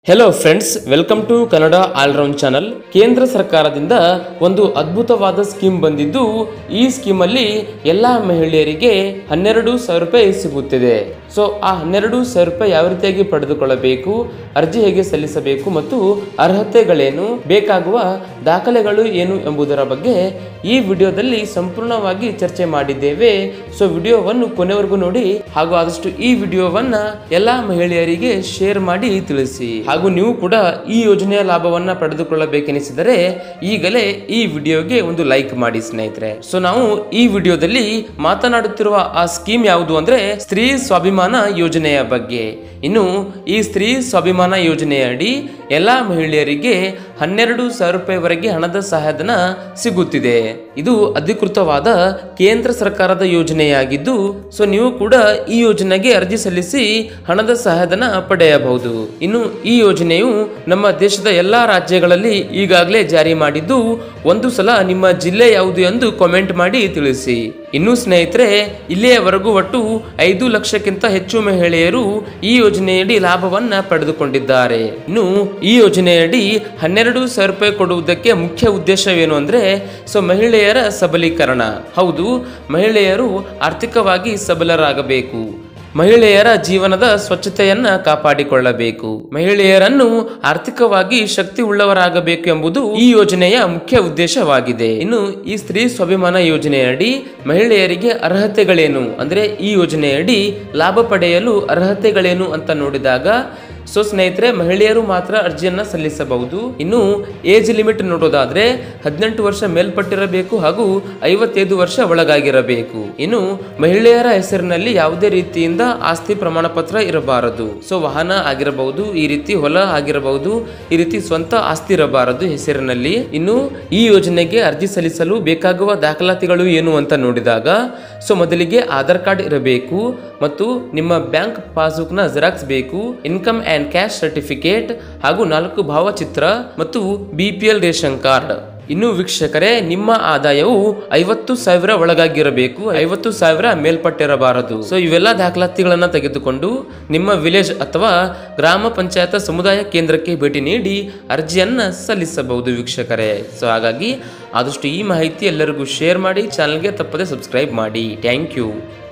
hello friends welcome to Kannada all round channel ಕೇಂದ್ರ ಸರ್ಕಾರದಿಂದ ಒಂದು ಅದ್ಭುತವಾದ ಸ್ಕೀಮ್ ಬಂದಿದ್ದು ಈ ಸ್ಕೀಮಲ್ಲಿ ಎಲ್ಲ ಮಹಿಳೆಯರಿಗೆ ಹನ್ನೆರಡು ಸಾವಿರ ರೂಪಾಯಿ ಸಿಗುತ್ತಿದೆ ಸೊ ಆ ಹನ್ನೆರಡು ಸಾವಿರ ರೂಪಾಯಿ ಯಾವ ರೀತಿಯಾಗಿ ಪಡೆದುಕೊಳ್ಳಬೇಕು ಅರ್ಜಿ ಹೇಗೆ ಸಲ್ಲಿಸಬೇಕು ಮತ್ತು ಅರ್ಹತೆಗಳೇನು ಬೇಕಾಗುವ ದಾಖಲೆಗಳು ಏನು ಎಂಬುದರ ಬಗ್ಗೆ ಈ ವಿಡಿಯೋದಲ್ಲಿ ಸಂಪೂರ್ಣವಾಗಿ ಚರ್ಚೆ ಮಾಡಿದ್ದೇವೆ ಸೊ ವಿಡಿಯೋವನ್ನು ಕೊನೆವರೆಗೂ ನೋಡಿ ಹಾಗೂ ಆದಷ್ಟು ಈ ವಿಡಿಯೋವನ್ನ ಎಲ್ಲಾ ಮಹಿಳೆಯರಿಗೆ ಶೇರ್ ಮಾಡಿ ತಿಳಿಸಿ ಹಾಗೂ ನೀವು ಕೂಡ ಈ ಯೋಜನೆಯ ಲಾಭವನ್ನ ಪಡೆದುಕೊಳ್ಳಬೇಕೆನಿಸಿದರೆ ಈಗಲೇ ಈ ವಿಡಿಯೋಗೆ ಒಂದು ಲೈಕ್ ಮಾಡಿ ಸ್ನೇಹಿತರೆ ಸೊ ನಾವು ಈ ವಿಡಿಯೋದಲ್ಲಿ ಮಾತನಾಡುತ್ತಿರುವ ಆ ಸ್ಕೀಮ್ ಯಾವುದು ಅಂದ್ರೆ ಸ್ತ್ರೀ ಸ್ವಾಭಿಮಾನ ಯೋಜನೆಯ ಬಗ್ಗೆ ಇನ್ನು ಈ ಸ್ತ್ರೀ ಸ್ವಾಭಿಮಾನ ಯೋಜನೆಯಡಿ ಎಲ್ಲಾ ಮಹಿಳೆಯರಿಗೆ ಹನ್ನೆರಡು ಸಾವಿರ ರೂಪಾಯಿವರೆಗೆ ಹಣದ ಸಹಾಯಧನ ಸಿಗುತ್ತಿದೆ ಇದು ಅಧಿಕೃತವಾದ ಕೇಂದ್ರ ಸರ್ಕಾರದ ಯೋಜನೆಯಾಗಿದ್ದು ಸೊ ನೀವು ಕೂಡ ಈ ಯೋಜನೆಗೆ ಅರ್ಜಿ ಸಲ್ಲಿಸಿ ಹಣದ ಸಹಾಯಧನ ಪಡೆಯಬಹುದು ಇನ್ನು ಈ ಯೋಜನೆಯು ನಮ್ಮ ದೇಶದ ಎಲ್ಲಾ ರಾಜ್ಯಗಳಲ್ಲಿ ಈಗಾಗಲೇ ಜಾರಿ ಮಾಡಿದ್ದು ಒಂದು ಸಲ ನಿಮ್ಮ ಜಿಲ್ಲೆ ಯಾವುದು ಎಂದು ಕಾಮೆಂಟ್ ಮಾಡಿ ತಿಳಿಸಿ ಇನ್ನು ಸ್ನೇಹಿತರೆ ಇಲ್ಲಿಯವರೆಗೂ ಒಟ್ಟು ಐದು ಲಕ್ಷಕ್ಕಿಂತ ಹೆಚ್ಚು ಮಹಿಳೆಯರು ಈ ಯೋಜನೆಯಡಿ ಲಾಭವನ್ನ ಪಡೆದುಕೊಂಡಿದ್ದಾರೆ ಇನ್ನು ಈ ಯೋಜನೆಯಡಿ ಹನ್ನೆರಡು ಸಾವಿರ ರೂಪಾಯಿ ಕೊಡುವುದಕ್ಕೆ ಮುಖ್ಯ ಉದ್ದೇಶವೇನು ಅಂದ್ರೆ ಸೊ ಮಹಿಳೆಯರ ಸಬಲೀಕರಣ ಹೌದು ಮಹಿಳೆಯರು ಆರ್ಥಿಕವಾಗಿ ಸಬಲರಾಗಬೇಕು ಮಹಿಳೆಯರ ಜೀವನದ ಸ್ವಚ್ಛತೆಯನ್ನ ಕಾಪಾಡಿಕೊಳ್ಳಬೇಕು ಮಹಿಳೆಯರನ್ನು ಆರ್ಥಿಕವಾಗಿ ಶಕ್ತಿ ಉಳ್ಳವರಾಗಬೇಕು ಎಂಬುದು ಈ ಯೋಜನೆಯ ಮುಖ್ಯ ಉದ್ದೇಶವಾಗಿದೆ ಇನ್ನು ಈ ಸ್ತ್ರೀ ಸ್ವಾಭಿಮಾನ ಯೋಜನೆಯಡಿ ಮಹಿಳೆಯರಿಗೆ ಅರ್ಹತೆಗಳೇನು ಅಂದ್ರೆ ಈ ಯೋಜನೆಯಡಿ ಲಾಭ ಪಡೆಯಲು ಅರ್ಹತೆಗಳೇನು ಅಂತ ನೋಡಿದಾಗ ಸೊ ಸ್ನೇಹಿತರೆ ಮಹಿಳೆಯರು ಮಾತ್ರ ಅರ್ಜಿಯನ್ನ ಸಲ್ಲಿಸಬಹುದು ಇನ್ನು ಏಜ್ ಲಿಮಿಟ್ ನೋಡೋದಾದ್ರೆ ಹದಿನೆಂಟು ವರ್ಷ ಮೇಲ್ಪಟ್ಟಿರಬೇಕು ಹಾಗೂ ಐವತ್ತೈದು ವರ್ಷ ಒಳಗಾಗಿರಬೇಕು ಇನ್ನು ಮಹಿಳೆಯರ ಹೆಸರಿನಲ್ಲಿ ಯಾವುದೇ ರೀತಿಯಿಂದ ಆಸ್ತಿ ಪ್ರಮಾಣ ಪತ್ರ ಇರಬಾರದು ಸೊ ವಾಹನ ಆಗಿರಬಹುದು ಈ ರೀತಿ ಹೊಲ ಆಗಿರಬಹುದು ಈ ರೀತಿ ಸ್ವಂತ ಆಸ್ತಿ ಇರಬಾರದು ಹೆಸರಿನಲ್ಲಿ ಇನ್ನು ಈ ಯೋಜನೆಗೆ ಅರ್ಜಿ ಸಲ್ಲಿಸಲು ಬೇಕಾಗುವ ದಾಖಲಾತಿಗಳು ಏನು ಅಂತ ನೋಡಿದಾಗ ಸೊ ಮೊದಲಿಗೆ ಆಧಾರ್ ಕಾರ್ಡ್ ಇರಬೇಕು ಮತ್ತು ನಿಮ್ಮ ಬ್ಯಾಂಕ್ ಪಾಸ್ಬುಕ್ನ ಜೆರಾಕ್ಸ್ ಬೇಕು ಇನ್ಕಮ್ ಅಂಡ್ ಕ್ಯಾಶ್ ಸರ್ಟಿಫಿಕೇಟ್ ಹಾಗೂ ನಾಲ್ಕು ಭಾವಚಿತ್ರ ಮತ್ತು B P L ration card ಇನ್ನು ವೀಕ್ಷಕರೇ ನಿಮ್ಮ ಆದಾಯವು ಐವತ್ತು ಸಾವಿರ ಒಳಗಾಗಿರಬೇಕು ಐವತ್ತು ಸಾವಿರ ಮೇಲ್ಪಟ್ಟಿರಬಾರದು ಸೊ ಇವೆಲ್ಲ ದಾಖಲಾತಿಗಳನ್ನ ತೆಗೆದುಕೊಂಡು ನಿಮ್ಮ ವಿಲೇಜ್ ಅಥವಾ ಗ್ರಾಮ ಪಂಚಾಯತ್ ಸಮುದಾಯ ಕೇಂದ್ರಕ್ಕೆ ಭೇಟಿ ನೀಡಿ ಅರ್ಜಿಯನ್ನ ಸಲ್ಲಿಸಬಹುದು ವೀಕ್ಷಕರೇ ಸೊ ಹಾಗಾಗಿ ಆದಷ್ಟು ಈ ಮಾಹಿತಿ ಎಲ್ಲರಿಗೂ ಶೇರ್ ಮಾಡಿ ಚಾನಲ್ಗೆ ತಪ್ಪದೆ ಸಬ್ಸ್ಕ್ರೈಬ್ ಮಾಡಿ ಥ್ಯಾಂಕ್ ಯು